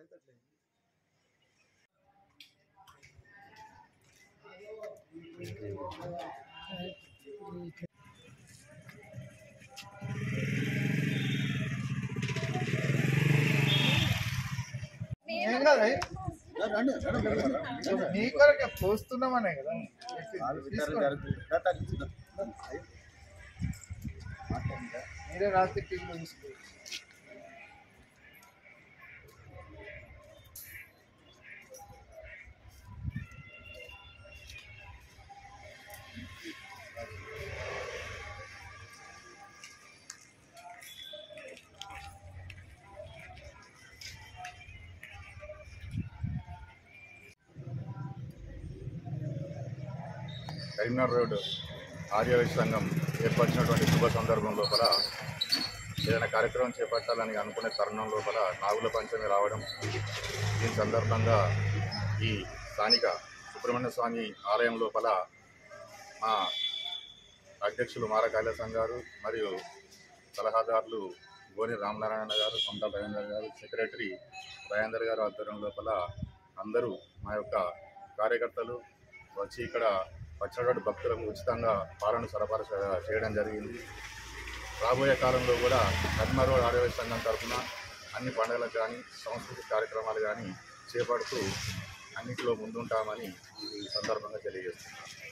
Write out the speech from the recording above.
ఏం కాదు నీ కొరకే పోస్తున్నామనే కదా తీసుకోండి. మీరే రాత్రి టీవీలో చూసుకో కరీంనగర్ రోడ్ ఆర్యవైశ్య సంఘం ఏర్పరిచినటువంటి శుభ సందర్భం లోపల ఏదైనా కార్యక్రమం చేపట్టాలని అనుకునే తరుణం లోపల నాగుల పంచమి రావడం దీని సందర్భంగా ఈ స్థానిక సుబ్రహ్మణ్య స్వామి ఆలయం లోపల మా అధ్యక్షులు మార కైలాసం గారు మరియు సలహాదారులు గోని రామనారాయణ గారు సొంత రవీందర్ గారు సెక్రటరీ రయేందర్ గారు ఆధ్వర్యం లోపల అందరూ మా యొక్క కార్యకర్తలు వచ్చి ఇక్కడ వచ్చినటువంటి భక్తులకు ఉచితంగా పాలను సరఫరా చే- చేయడం జరిగింది రాబోయే కాలంలో కూడా కర్మరోడ్ ఆరోగ్య సంఘం తరఫున అన్ని పండుగలకు కానీ సాంస్కృతిక కార్యక్రమాలు కానీ చేపడుతూ అన్నింటిలో ముందుంటామని ఈ సందర్భంగా తెలియజేస్తున్నాను